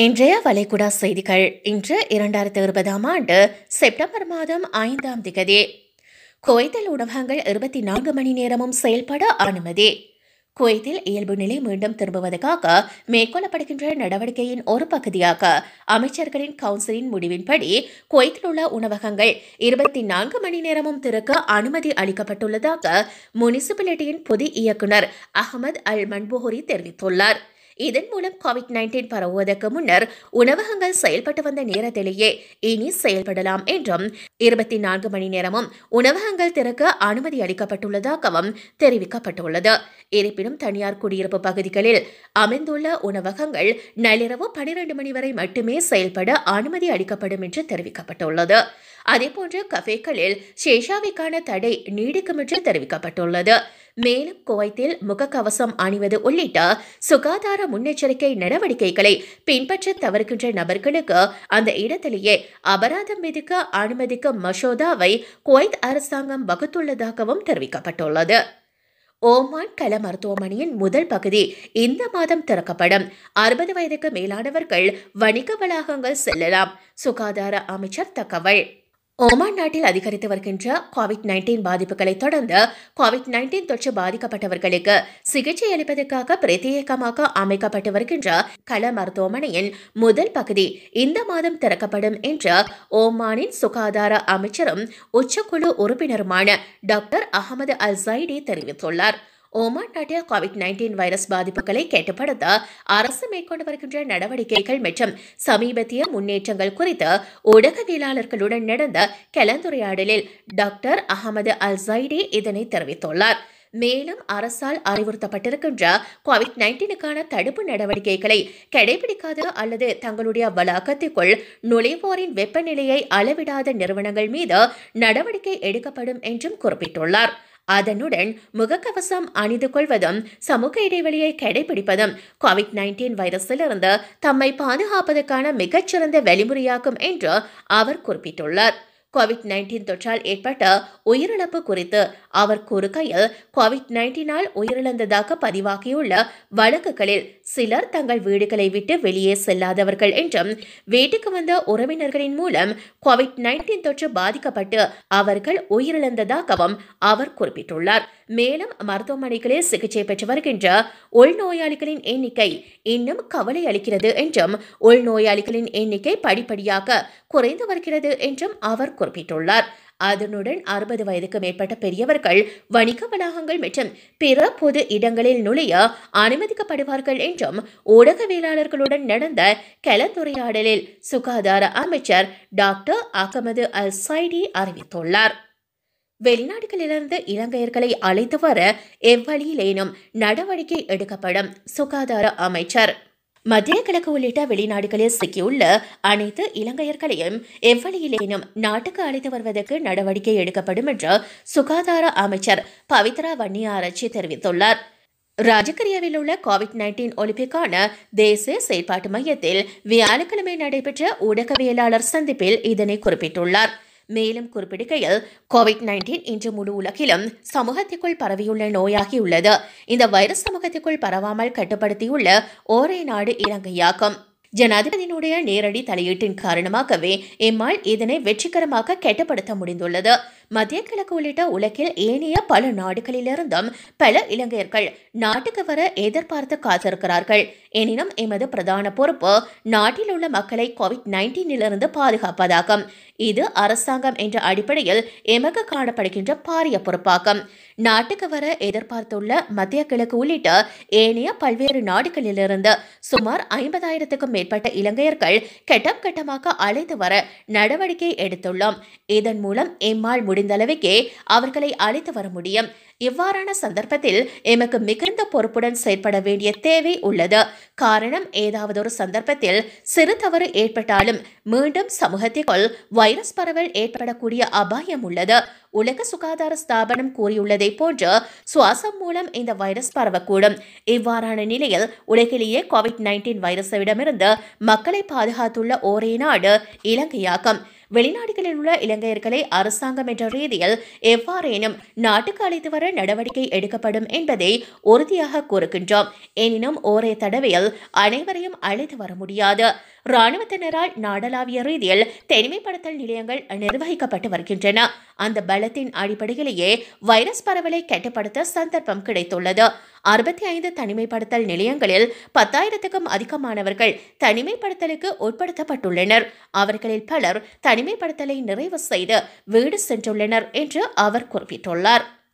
இன்றைய வளைகுடா செய்திகள் இன்று இரண்டாயிரத்தி இருபதாம் ஆண்டு செப்டம்பர் மாதம் ஐந்தாம் திகதி குவைத்தில் உணவகங்கள் இருபத்தி நான்கு மணி நேரமும் செயல்பட அனுமதி குவைத்தில் இயல்பு நிலை மீண்டும் திரும்புவதற்காக மேற்கொள்ளப்படுகின்ற நடவடிக்கையின் ஒரு பகுதியாக அமைச்சர்களின் கவுன்சிலின் முடிவின்படி குவைத்தில் உள்ள உணவகங்கள் இருபத்தி நான்கு மணி நேரமும் திறக்க அனுமதி அளிக்கப்பட்டுள்ளதாக முனிசிபாலிட்டியின் பொது இயக்குனர் அகமது அல் மன்புஹுரி தெரிவித்துள்ளார் இதன் மூலம் கோவிட் நைன்டீன் பரவுவதற்கு முன்னர் உணவகங்கள் செயல்பட்டு வந்த நேரத்திலேயே இனி செயல்படலாம் என்றும் இருபத்தி நான்கு மணி நேரமும் உணவகங்கள் திறக்க அனுமதி அளிக்கப்பட்டுள்ளதாகவும் தெரிவிக்கப்பட்டுள்ளது இருப்பினும் தனியார் குடியிருப்பு பகுதிகளில் அமைந்துள்ள உணவகங்கள் நள்ளிரவு பனிரெண்டு மணி வரை மட்டுமே செயல்பட அனுமதி அளிக்கப்படும் என்று தெரிவிக்கப்பட்டுள்ளது அதேபோன்று கஃபேக்களில் ஷேஷாவிற்கான தடை நீடிக்கும் என்று தெரிவிக்கப்பட்டுள்ளது மேலும் குவைத்தில் முகக்கவசம் அணிவது உள்ளிட்ட சுகாதார முன்னெச்சரிக்கை நடவடிக்கைகளை பின்பற்ற தவறுகின்ற நபர்களுக்கு அந்த இடத்திலேயே அபராதம் விதிக்க அனுமதிக்கும் மசோதாவை குவைத் அரசாங்கம் வகுத்துள்ளதாகவும் தெரிவிக்கப்பட்டுள்ளது ஓமான் கள மருத்துவமனையின் முதல் பகுதி இந்த மாதம் திறக்கப்படும் அறுபது வயதுக்கு மேலானவர்கள் வணிக வளாகங்கள் செல்லலாம் சுகாதார அமைச்சர் தகவல் ஓமான் நாட்டில் அதிகரித்து வருகின்ற கோவிட் நைன்டீன் பாதிப்புகளை தொடர்ந்து கோவிட் நைன்டீன் தொற்று பாதிக்கப்பட்டவர்களுக்கு சிகிச்சை அளிப்பதற்காக பிரத்யேகமாக அமைக்கப்பட்டு வருகின்ற கள மருத்துவமனையின் முதல் பகுதி இந்த மாதம் திறக்கப்படும் என்று ஓமானின் சுகாதார அமைச்சரும் உச்சக்குழு உறுப்பினருமான டாக்டர் அகமது அல் ஜைடி தெரிவித்துள்ளார் ஓமான் நாட்டில் கோவிட் நைன்டீன் வைரஸ் பாதிப்புகளை கட்டுப்படுத்த அரசு மேற்கொண்டு வருகின்ற நடவடிக்கைகள் மற்றும் சமீபத்திய முன்னேற்றங்கள் குறித்து ஊடகவியலாளர்களுடன் நடந்த கலந்துரையாடலில் டாக்டர் அகமது அல் ஜைடி இதனை தெரிவித்துள்ளார் மேலும் அரசால் அறிவுறுத்தப்பட்டிருக்கின்ற கோவிட் நைன்டீனுக்கான தடுப்பு நடவடிக்கைகளை கடைபிடிக்காத அல்லது தங்களுடைய வளாகத்திற்குள் நுழைவோரின் வெப்பநிலையை அளவிடாத நிறுவனங்கள் மீது நடவடிக்கை எடுக்கப்படும் என்றும் குறிப்பிட்டுள்ளார் அதனுடன் முகக்கவசம் அணிந்து கொள்வதும் சமூக இடைவெளியை கடைபிடிப்பதும் கோவிட் நைன்டீன் வைரஸிலிருந்து தம்மை பாதுகாப்பதற்கான மிகச்சிறந்த வழிமுறையாகும் என்று அவர் குறிப்பிட்டுள்ளார் கோவிட் நைன்டீன் தொற்றால் ஏற்பட்ட உயிரிழப்பு குறித்து அவர் கூறுகையில் கோவிட் நைன்டீனால் உயிரிழந்ததாக பதிவாகியுள்ள வழக்குகளில் சிலர் தங்கள் வீடுகளை விட்டு வெளியே செல்லாதவர்கள் என்றும் வீட்டுக்கு வந்த உறவினர்களின் மூலம் கோவிட் நைன்டீன் தொற்று பாதிக்கப்பட்டு அவர்கள் உயிரிழந்ததாகவும் அவர் குறிப்பிட்டுள்ளார் மேலும் மருத்துவமனைகளில் சிகிச்சை பெற்று வருகின்ற உள்நோயாளிகளின் எண்ணிக்கை இன்னும் கவலை அளிக்கிறது என்றும் உள்நோயாளிகளின் எண்ணிக்கை படிப்படியாக குறைந்து வருகிறது என்றும் அவர் குறிப்பிட்டுள்ளார் அதனுடன் அறுபது வயதுக்கு மேற்பட்ட பெரியவர்கள் வணிக வளாகங்கள் மற்றும் பிற பொது இடங்களில் நுழைய அனுமதிக்கப்படுவார்கள் என்றும் ஊடகவியலாளர்களுடன் நடந்த கலந்துரையாடலில் சுகாதார அமைச்சர் டாக்டர் அகமது அல் சைடி அறிவித்துள்ளார் வெளிநாடுகளிலிருந்து இலங்கையர்களை அழைத்து வர எவ்வழியிலேனும் நடவடிக்கை எடுக்கப்படும் சுகாதார அமைச்சர் மத்திய கிழக்கு உள்ளிட்ட வெளிநாடுகளில் சிக்கியுள்ள அனைத்து இலங்கையர்களையும் எவ்வழியிலேனும் நாட்டுக்கு அழைத்து வருவதற்கு நடவடிக்கை எடுக்கப்படும் என்று சுகாதார அமைச்சர் பவித்ரா வன்னியாராய்ச்சி தெரிவித்துள்ளார் ராஜகிரியாவில் உள்ள கோவிட் நைன்டீன் ஒலிம்பிக்கான தேசிய செயற்பாட்டு மையத்தில் வியாழக்கிழமை நடைபெற்ற ஊடகவியலாளர் சந்திப்பில் இதனை குறிப்பிட்டுள்ளார் மேலும் குறிப்பிடுகையில் கோவிட் நைன்டீன் இன்று முழு உலகிலும் சமூகத்திற்குள் பரவியுள்ள நோயாகியுள்ளது இந்த வைரஸ் சமூகத்திற்குள் பரவாமல் கட்டுப்படுத்தியுள்ள ஒரே நாடு இலங்கையாகும் ஜனாதிபதியினுடைய நேரடி தலையீட்டின் காரணமாகவே இம்மால் இதனை வெற்றிகரமாக கட்டுப்படுத்த முடிந்துள்ளது மத்திய கிழக்கு உள்ளிட்ட உலகில் ஏனைய பல நாடுகளிலிருந்தும் பல இலங்கையர்கள் நாட்டுக்கு வர எதிர்பார்த்து காத்திருக்கிறார்கள் எனினும் எமது பிரதான பொறுப்பு நாட்டில் உள்ள மக்களை கோவிட் நைன்டீனிலிருந்து பாதுகாப்பதாகும் இது அரசாங்கம் என்ற அடிப்படையில் எமக்கு காணப்படுகின்ற பாரிய பொறுப்பாகும் நாட்டுக்கு வர எதிர்பார்த்துள்ள மத்திய கிழக்கு உள்ளிட்ட ஏனைய பல்வேறு நாடுகளிலிருந்து சுமார் ஐம்பதாயிரத்துக்கும் மேற்பட்ட இலங்கையர்கள் கட்டம் கட்டமாக அழைத்து வர நடவடிக்கை எடுத்துள்ளோம் இதன் மூலம் எம்மால் முடிந்தளவுக்கே அவர்களை அழைத்து வர முடியும் இவ்வாறான சந்தர்ப்பத்தில் எமக்கு மிகுந்த பொறுப்புடன் செயற்பட வேண்டிய தேவை உள்ளது காரணம் ஏதாவது ஒரு சந்தர்ப்பத்தில் சிறு தவறு ஏற்பட்டாலும் மீண்டும் சமூகத்திற்குள் வைரஸ் பரவல் ஏற்படக்கூடிய அபாயம் உள்ளது உலக சுகாதார ஸ்தாபனம் கூறியுள்ளதை போன்று சுவாசம் மூலம் இந்த வைரஸ் பரவக்கூடும் இவ்வாறான நிலையில் உலகிலேயே கோவிட் நைன்டீன் வைரஸிடமிருந்து மக்களை பாதுகாத்துள்ள ஒரே நாடு இலங்கையாகும் வெளிநாடுகளில் உள்ள இலங்கையர்களை அரசாங்கம் என்ற ரீதியில் எவ்வாறேனும் நாட்டுக்கு அழைத்து வர நடவடிக்கை எடுக்கப்படும் என்பதை உறுதியாக கூறுகின்றோம் எனினும் ஒரே தடவையில் அனைவரையும் அழைத்து வர முடியாது இராணுவத்தினரால் நாடளாவிய ரீதியில் தனிமைப்படுத்தல் நிலையங்கள் நிர்வகிக்கப்பட்டு வருகின்றன அந்த பலத்தின் அடிப்படையிலேயே வைரஸ் பரவலை கட்டுப்படுத்த சந்தர்ப்பம் கிடைத்துள்ளது அறுபத்தி ஐந்து தனிமைப்படுத்தல் நிலையங்களில் பத்தாயிரத்துக்கும் அதிகமானவர்கள் தனிமைப்படுத்தலுக்கு உட்படுத்தப்பட்டுள்ளனர் அவர்களில் பலர் தனிமைப்படுத்தலை நிறைவு செய்து வீடு சென்றுள்ளனர் என்று அவர் குறிப்பிட்டுள்ளார்